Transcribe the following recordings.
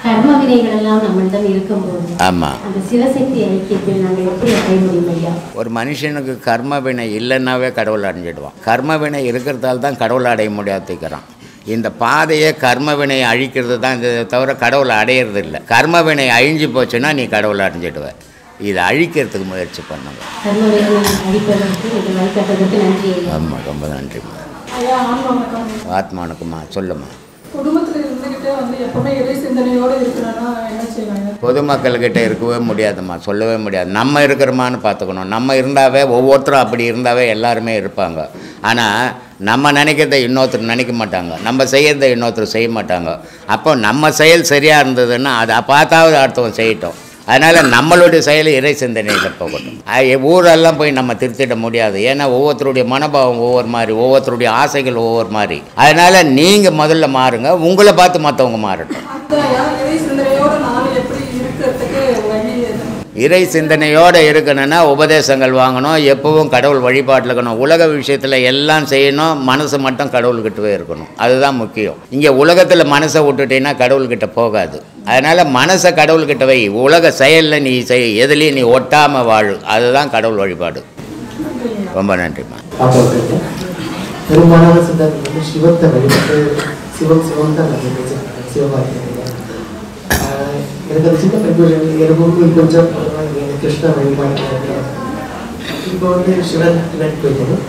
கர்ம வினைகள் எல்லாம் நம்மளிடம் இருக்கும்போது ஆமாம் அந்த சிவசக்தி ஐக்கியத்தில் நாங்கள் எப்படி அடைய முடியும் ஐயா ஒரு மனுஷனுக்கு கர்ம வினை இல்லைன்னாவே கடவுள் அடைஞ்சிடுவான் கர்ம வினை இருக்கிறதால தான் கடவுளை அடைய முடியாதுக்கிறான் இந்த பாதையே கர்ம வினையை அழிக்கிறது தான் இதை தவிர கடவுளை அடையிறது இல்லை கர்ம வினை அழிஞ்சு போச்சுன்னா நீ கடவுளை அடைஞ்சிடுவ இதை அழிக்கிறதுக்கு முயற்சி பண்ணுங்க கர்ம வினைகளை அழிப்பதற்கு இது வழிகாட்டுறதுக்கு நன்றி ஐயா ஆமாம் ரொம்ப நன்றிம்மா ஐயா ஆன்மா வணக்கம் ஆத்மானுக்குமா சொல்லுமா குடும்பத்துல இருந்துகிட்டே வந்து எப்பவுமே இறை சிந்தனையோட இருக்கிறேன்னா என்ன செய்யலாம் ஐயா? பொதுமக்கள்கிட்ட இருக்கவே முடியாதும்மா சொல்லவே முடியாது நம்ம இருக்கிறோமான்னு பார்த்துக்கணும் நம்ம இருந்தாவே ஒவ்வொருத்தரும் அப்படி இருந்தாவே எல்லாருமே இருப்பாங்க ஆனால் நம்ம நினைக்கிறத இன்னொருத்தர் நினைக்க மாட்டாங்க நம்ம செய்யறதை இன்னொருத்தர் செய்ய மாட்டாங்க அப்போ நம்ம செயல் சரியாக இருந்ததுன்னா அதை பார்த்தாவது அடுத்தவன் செய்யட்டும் அதனால் நம்மளுடைய செயல் இறை சிந்தனையில் போகட்டும் அஹ் ஊரெல்லாம் போய் நம்ம திருத்திட முடியாது ஏன்னா ஒவ்வொருத்தருடைய மனோபாவம் ஒவ்வொரு மாதிரி ஒவ்வொருத்தருடைய ஆசைகள் ஒவ்வொரு மாதிரி அதனால் நீங்கள் முதல்ல மாறுங்க உங்களை பார்த்து மற்றவங்க மாறட்டும் அதான் ஐயா இறை சிந்தனையோட நானும் எப்படி இருக்கிறதுக்கு வழி எது? இறை சிந்தனையோடு இருக்கணும்னா உபதேசங்கள் வாங்கணும் எப்பவும் கடவுள் வழிபாட்டில் இருக்கணும் உலக விஷயத்தில் எல்லாம் செய்யணும் மனசு மட்டும் கடவுள்கிட்டவே இருக்கணும் அதுதான் முக்கியம் இங்கே உலகத்தில் மனசை விட்டுட்டீங்கன்னா கடவுள்கிட்ட போகாது அதனால் மனசை கடவுள்கிட்ட வை உலக செயலில் நீ செய் எதுலேயும் நீ ஒட்டாமல் வாழு அதுதான் கடவுள் வழிபாடு ரொம்ப நன்றிம்மா பார்த்துருக்கேன் பெரும்பாலான சித்தர்கள் வந்து சிவத்தை வழிபட்டு சிவம் சிவம் தான் நிறைய பேசியிருக்காங்க சிவபாக்கியம் எனக்கு அது சின்ன கன்ஃபியூஷன் எனக்கு கொஞ்சம் எனக்கு கிருஷ்ண வழிபாடு கிடையாது. இப்போ வந்து சிவன் பின்னாடி போயிட்டோம்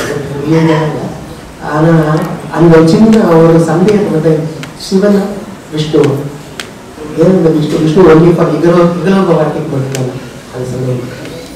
ஆனால் அந்த சின்ன ஒரு சந்தேகம் வந்து சிவன் விஷ்ணு ஏன் இந்த விஷ்ணு விஷ்ணு ஒன்லி ஃபார் இதரோ இதரோக வாழ்க்கைக்கு மட்டும்தான் அது சந்தேகம்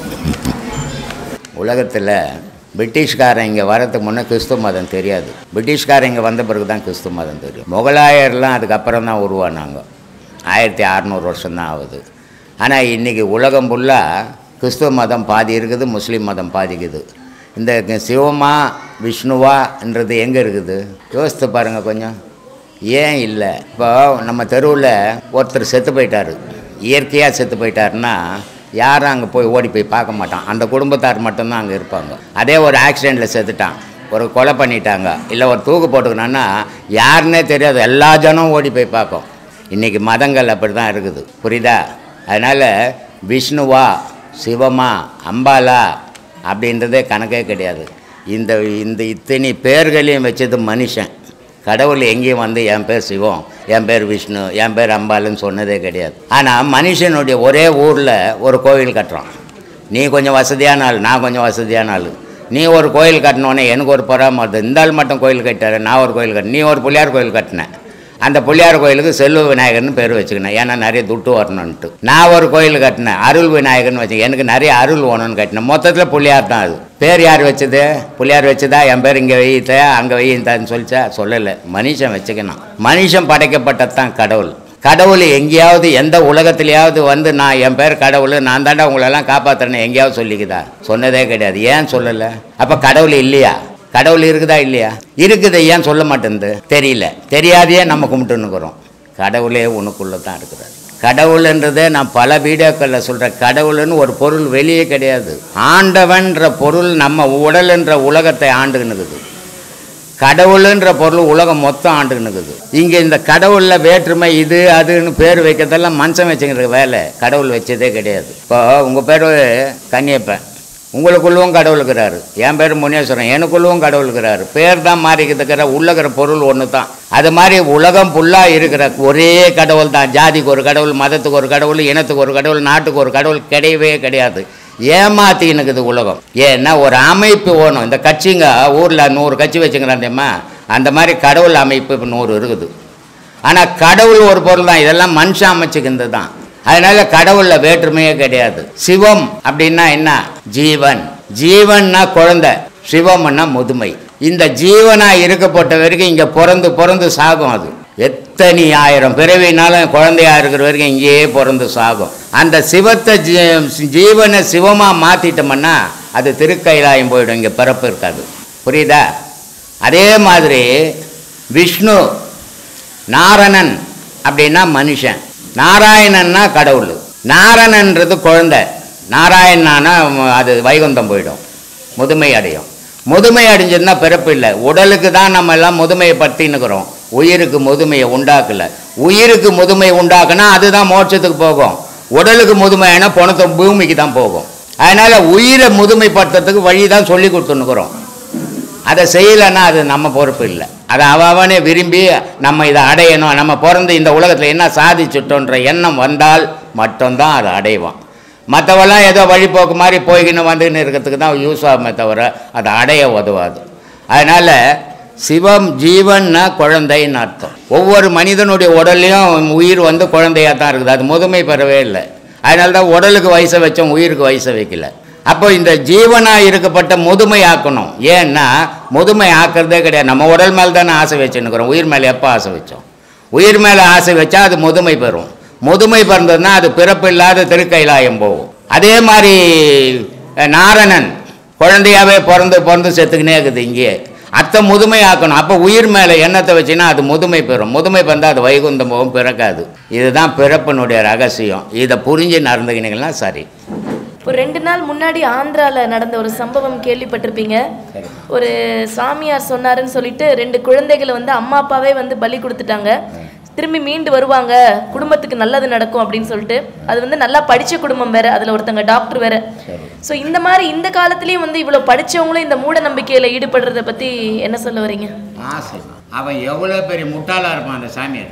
உலகத்தில் பிரிட்டிஷ்காரன் இங்கே வரதுக்கு முன்னே கிறிஸ்துவ மதம் தெரியாது பிரிட்டிஷ்காரன் இங்கே வந்த பிறகு தான் கிறிஸ்துவ மதம் தெரியும் முகலாயர்லாம் அதுக்கப்புறம் தான் உருவானாங்க ஆயிரத்தி அறநூறு வருஷம்தான் ஆகுது ஆனால் இன்றைக்கி உலகம் ஃபுல்லாக கிறிஸ்துவ மதம் பாதி இருக்குது முஸ்லீம் மதம் பாதிக்குது இந்த சிவமா விஷ்ணுவான்றது எங்கே இருக்குது யோசித்து பாருங்கள் கொஞ்சம் ஏன் இல்லை இப்போ நம்ம தெருவில் ஒருத்தர் செத்து போயிட்டாரு இயற்கையாக செத்து போயிட்டாருன்னா யாரும் அங்கே போய் ஓடி போய் பார்க்க மாட்டான் அந்த குடும்பத்தார் மட்டும்தான் அங்கே இருப்பாங்க அதே ஒரு ஆக்சிடெண்ட்டில் செத்துட்டான் ஒரு கொலை பண்ணிட்டாங்க இல்லை ஒரு தூக்கு போட்டுக்கணுன்னா யாருன்னே தெரியாது எல்லா ஜனம் ஓடி போய் பார்க்கும் இன்றைக்கி மதங்கள் அப்படி தான் இருக்குது புரியுதா அதனால் விஷ்ணுவா சிவமா அம்பாலா அப்படின்றதே கணக்கே கிடையாது இந்த இந்த இத்தனை பேர்களையும் வச்சது மனுஷன் கடவுள் எங்கேயும் வந்து என் பேர் சிவம் என் பேர் விஷ்ணு என் பேர் அம்பாளுன்னு சொன்னதே கிடையாது ஆனால் மனுஷனுடைய ஒரே ஊரில் ஒரு கோவில் கட்டுறான் நீ கொஞ்சம் வசதியான ஆள் நான் கொஞ்சம் வசதியான ஆள் நீ ஒரு கோயில் கட்டினோடனே எனக்கு ஒரு பொறாம வருது இந்த ஆள் மட்டும் கோயில் கட்டாரு நான் ஒரு கோயில் கட்டினேன் நீ ஒரு பிள்ளையார் கோயில் கட்டினேன் அந்த பிள்ளையார் கோயிலுக்கு செல்வ விநாயகர்னு பேர் வச்சுக்கினேன் ஏன்னா நிறைய துட்டு வரணுன்ட்டு நான் ஒரு கோயில் கட்டினேன் அருள் விநாயகர்னு வச்சு எனக்கு நிறைய அருள் வேணும்னு கட்டினேன் மொத்தத்தில் பிள்ளையார் தான் அது பேர் யார் வச்சது பிள்ளையார் வச்சதா என் பேர் இங்கே வைத்த அங்கே வைத்தான்னு சொல்லிச்சா சொல்லலை மனுஷன் வச்சுக்கணும் மனுஷன் படைக்கப்பட்டது தான் கடவுள் கடவுள் எங்கேயாவது எந்த உலகத்திலேயாவது வந்து நான் என் பேர் கடவுள் நான் தாண்டா உங்களெல்லாம் காப்பாற்றுறேன்னு எங்கேயாவது சொல்லிக்குதா சொன்னதே கிடையாது ஏன் சொல்லலை அப்போ கடவுள் இல்லையா கடவுள் இருக்குதா இல்லையா இருக்குது ஏன் சொல்ல மாட்டேங்குது தெரியல தெரியாதையே நம்ம கும்பிட்டுன்னுக்குறோம் கடவுளே உனக்குள்ளே தான் இருக்கிறார் கடவுள்ன்றதே நான் பல வீடியோக்களில் சொல்கிறேன் கடவுள்னு ஒரு பொருள் வெளியே கிடையாது ஆண்டவன்ற பொருள் நம்ம உடல்ன்ற உலகத்தை ஆண்டுன்னுக்குது கடவுளுன்ற பொருள் உலகம் மொத்தம் ஆண்டுன்னுக்குது இங்கே இந்த கடவுளில் வேற்றுமை இது அதுன்னு பேர் வைக்கிறதெல்லாம் மனுஷன் வச்சுக்கிற வேலை கடவுள் வச்சதே கிடையாது இப்போ உங்கள் பேர் கன்னியப்பன் உங்களுக்குள்ளவும் கடவுள் இருக்கிறாரு என் பேர் முனேஸ்வரன் எனக்குள்ளவும் கடவுள் இருக்கிறாரு பேர் தான் மாறிக்கிறதுக்கிற உள்ளக்கிற பொருள் ஒன்று தான் அது மாதிரி உலகம் ஃபுல்லாக இருக்கிற ஒரே கடவுள் தான் ஜாதிக்கு ஒரு கடவுள் மதத்துக்கு ஒரு கடவுள் இனத்துக்கு ஒரு கடவுள் நாட்டுக்கு ஒரு கடவுள் கிடையவே கிடையாது ஏமாத்தினுக்குது உலகம் ஏன்னா ஒரு அமைப்பு வேணும் இந்த கட்சிங்க ஊரில் நூறு கட்சி வச்சுங்கிறான் தெரியுமா அந்த மாதிரி கடவுள் அமைப்பு இப்போ நூறு இருக்குது ஆனால் கடவுள் ஒரு பொருள் தான் இதெல்லாம் மனுஷன் அமைச்சுக்கிறது தான் அதனால கடவுளில் வேற்றுமையே கிடையாது சிவம் அப்படின்னா என்ன ஜீவன் ஜீவன்னா குழந்தை சிவம்னா முதுமை இந்த ஜீவனா இருக்கப்பட்ட வரைக்கும் இங்கே பிறந்து பிறந்து சாகும் அது எத்தனை ஆயிரம் பிறவினாலும் குழந்தையா இருக்கிற வரைக்கும் இங்கேயே பிறந்து சாகும் அந்த சிவத்தை ஜீ- ஜீவனை சிவமாக மாற்றிட்டோம்னா அது திருக்கைலாயம் போயிடும் இங்கே பிறப்பு இருக்காது புரியுதா அதே மாதிரி விஷ்ணு நாரணன் அப்படின்னா மனுஷன் நாராயணன்னா கடவுள் நாரணன்றது குழந்தை நாராயணானா அது வைகுந்தம் போயிடும் முதுமை அடையும் முதுமை அடைஞ்சதுன்னா பிறப்பு இல்லை உடலுக்கு தான் நம்ம எல்லாம் முதுமையை பற்றின்னுக்கிறோம் உயிருக்கு முதுமையை உண்டாக்கல உயிருக்கு முதுமை உண்டாக்குனா அதுதான் மோட்சத்துக்கு போகும் உடலுக்கு முதுமைனா பணத்தை பூமிக்கு தான் போகும் அதனால் உயிரை முதுமைப்படுத்துறதுக்கு வழி தான் சொல்லி கொடுத்துன்னுக்குறோம் அதை செய்யலைன்னா அது நம்ம பொறுப்பு இல்லை அதை அவ அவனே விரும்பி நம்ம இதை அடையணும் நம்ம பிறந்து இந்த உலகத்தில் என்ன சாதிச்சுட்டோன்ற எண்ணம் வந்தால் மட்டும்தான் அதை அடைவான் மற்றவெல்லாம் ஏதோ வழிபோக்கு மாதிரி போய்கின்னு வந்துக்கின்னு இருக்கிறதுக்கு தான் யூஸ் ஆகுமே தவிர அதை அடைய உதவாது அதனால் சிவம் ஜீவன்னா குழந்தைன்னு அர்த்தம் ஒவ்வொரு மனிதனுடைய உடல்லையும் உயிர் வந்து குழந்தையாக தான் இருக்குது அது முதுமை பெறவே இல்லை அதனால தான் உடலுக்கு வயசை வச்சோம் உயிருக்கு வயசை வைக்கல அப்போ இந்த ஜீவனாக இருக்கப்பட்ட முதுமை ஆக்கணும் ஏன்னா முதுமை ஆக்கிறதே கிடையாது நம்ம உடல் மேலே தானே ஆசை வச்சுன்னுக்குறோம் உயிர் மேலே எப்போ ஆசை வச்சோம் உயிர் மேலே ஆசை வச்சா அது முதுமை பெறும் முதுமை பிறந்ததுன்னா அது பிறப்பு இல்லாத திருக்கைலாயம் போகும் அதே மாதிரி அஹ், நாரணன் குழந்தையாவே பிறந்து பிறந்து செத்துக்கினே இருக்குது இங்கேயே அத்தை முதுமை ஆக்கணும் அப்போ உயிர் மேலே எண்ணத்தை வச்சுன்னா அது முதுமை பெறும் முதுமை பிறந்தால் அது வைகுந்தம் போகும் பிறக்காது இதுதான் பிறப்பினுடைய ரகசியம் இதை புரிஞ்சு நடந்துக்கினீங்கன்னா சரி ஒரு ரெண்டு நாள் முன்னாடி ஆந்திரால நடந்த ஒரு சம்பவம் கேள்விப்பட்டிருப்பீங்க ஒரு சாமியார் சொன்னாருன்னு சொல்லிட்டு ரெண்டு குழந்தைகளை வந்து அம்மா அப்பாவே வந்து பலி கொடுத்துட்டாங்க திரும்பி மீண்டு வருவாங்க குடும்பத்துக்கு நல்லது நடக்கும் அப்படின்னு சொல்லிட்டு அது வந்து நல்லா படிச்ச குடும்பம் வேற அதுல ஒருத்தங்க டாக்டர் வேற ஸோ இந்த மாதிரி இந்த காலத்துலயும் வந்து இவ்வளவு படிச்சவங்களும் இந்த மூட நம்பிக்கையில ஈடுபடுறத பத்தி என்ன சொல்ல வரீங்க ஆசை அவன் எவ்வளோ பெரிய முட்டாளாக இருப்பான் அந்த சாமியார்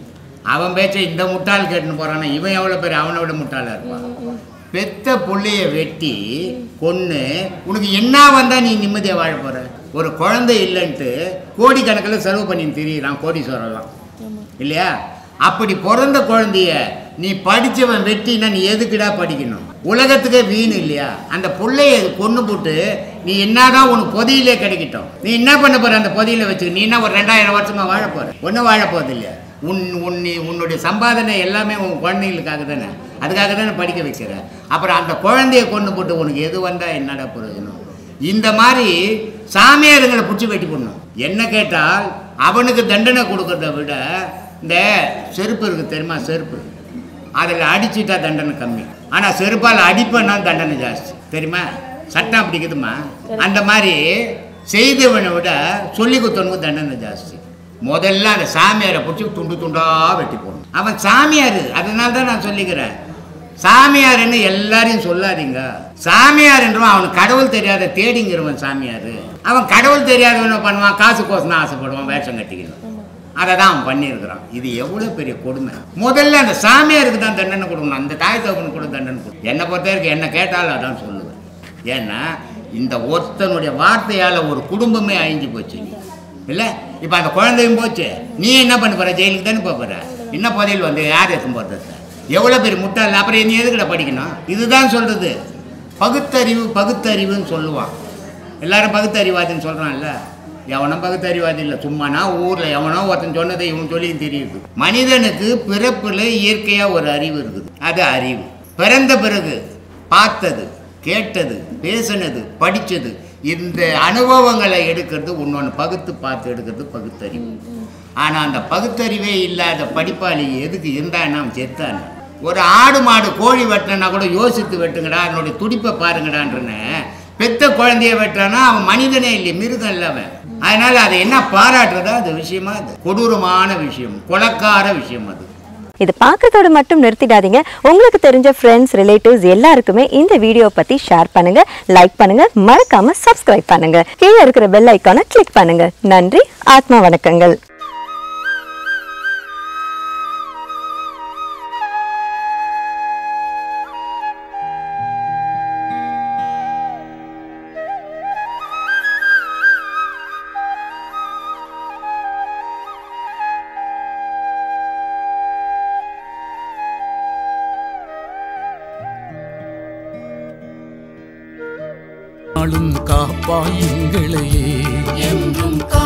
அவன் பேச்சை இந்த முட்டாள் கேட்டுன்னு போகிறான்னா இவன் எவ்வளோ பெரிய அவனை விட முட்டாளாக இருப்பான் பெத்த புள்ளைய வெட்டி கொன்று உனக்கு என்ன வந்தால் நீ நிம்மதியாக வாழ போகிற ஒரு குழந்தை இல்லைன்ட்டு கோடிக்கணக்கில் செலவு பண்ணி திரியிறான் கோடீஸ்வரம்லாம் இல்லையா அப்படி பிறந்த குழந்தைய நீ படிச்சவன் வெட்டினா நீ எதுக்குடா படிக்கணும் உலகத்துக்கே வீண் இல்லையா அந்த புள்ளைய கொண்டு போட்டு நீ என்னதான் உனக்கு பொதியிலே கிடைக்கட்டும் நீ என்ன பண்ண போற அந்த பொதியில வச்சு நீ என்ன ஒரு ரெண்டாயிரம் வருஷமா வாழ போற ஒன்றும் வாழ போறது இல்லையா உன் உன் நீ உன்னுடைய சம்பாதனை எல்லாமே உன் குழந்தைகளுக்காக தானே அதுக்காக தானே படிக்க வைக்கிற அப்புறம் அந்த குழந்தைய கொண்டு போட்டு உனக்கு எது வந்தா என்னடா பிரயோஜனம் இந்த மாதிரி சாமியாருங்களை பிடிச்சி வெட்டி போடணும் என்ன கேட்டால் அவனுக்கு தண்டனை கொடுக்கறத விட இந்த செருப்பு இருக்குது தெரியுமா செருப்பு அதில் அடிச்சிட்டா தண்டனை கம்மி ஆனால் செருப்பால் அடிப்பேன்னா தண்டனை ஜாஸ்தி தெரியுமா சட்டம் அப்படி இருக்குதுமா அந்த மாதிரி செய்தவனை விட சொல்லி கொடுத்தவனுக்கு தண்டனை ஜாஸ்தி முதல்ல அந்த சாமியாரை பிடிச்சி துண்டு துண்டா வெட்டி போடணும் அவன் சாமியார் அதனால தான் நான் சொல்லிக்கிறேன் சாமியார்னு எல்லாரையும் சொல்லாதீங்க சாமியார் என்றவன் அவனுக்கு கடவுள் தெரியாத தேடிங்கிறவன் சாமியார் அவன் கடவுள் தெரியாதவன பண்ணுவான் காசு கோசம் தான் ஆசைப்படுவான் வேஷம் கட்டிக்கணும் அதை தான் அவன் பண்ணியிருக்கிறான் இது எவ்வளோ பெரிய கொடுமை முதல்ல அந்த சாமியாருக்கு தான் தண்டனை கொடுக்கணும் அந்த தாய் தகவனுக்கு கூட தண்டனை கொடுக்கணும் என்னை பொறுத்த வரைக்கும் என்ன கேட்டாலும் அதான் சொல்லுவேன் ஏன்னா இந்த ஒருத்தனுடைய வார்த்தையால் ஒரு குடும்பமே அழிஞ்சு போச்சு இல்லை இப்போ அந்த குழந்தையும் போச்சு நீ என்ன பண்ண போற ஜெயிலுக்கு தானே போக போற என்ன புதையல் வந்து யார் எடுத்து போகிறது எவ்வளோ பெரிய முட்டாள் அப்புறம் நீ எதுக்குடா படிக்கணும் இதுதான் சொல்கிறது பகுத்தறிவு பகுத்தறிவுன்னு சொல்லுவான் எல்லாரும் பகுத்தறிவாதின்னு சொல்கிறான்ல எவனும் பகுத்தறிவாதி இல்லை சும்மானா ஊரில் எவனோ ஒருத்தன் சொன்னதை இவன் சொல்லி தெரியுது மனிதனுக்கு பிறப்பில் இயற்கையாக ஒரு அறிவு இருக்குது அது அறிவு பிறந்த பிறகு பார்த்தது கேட்டது பேசினது படித்தது இந்த அனுபவங்களை எடுக்கிறது இன்னொன்று பகுத்து பார்த்து எடுக்கிறது பகுத்தறிவு ஆனால் அந்த பகுத்தறிவே இல்லாத படிப்பாளி எதுக்கு இருந்தான்னா அவன் செத்தான் ஒரு ஆடு மாடு கோழி வெட்டினா கூட யோசித்து வெட்டுங்கடா அதனுடைய துடிப்பை பாருங்கடான்றன பெத்த குழந்தைய வெட்டுறானா அவன் மனிதனே இல்லை மிருகம் இல்லை அவன் அதனால அதை என்ன பாராட்டுறதா அது விஷயமா அது கொடூரமான விஷயம் கொலக்கார விஷயம் அது இது பார்க்கறதோட மட்டும் நிறுத்திடாதீங்க உங்களுக்கு தெரிஞ்ச ஃப்ரெண்ட்ஸ் ரிலேட்டிவ்ஸ் எல்லாருக்குமே இந்த வீடியோ பத்தி ஷேர் பண்ணுங்க லைக் பண்ணுங்க மறக்காம சப்ஸ்கிரைப் பண்ணுங்க கீழே இருக்கிற பெல் ஐக்கானை கிளிக் பண்ணுங்க நன்றி ஆத்மா வணக்கங்கள் நாளும் காப்பாய் எங்களையே என்றும் கா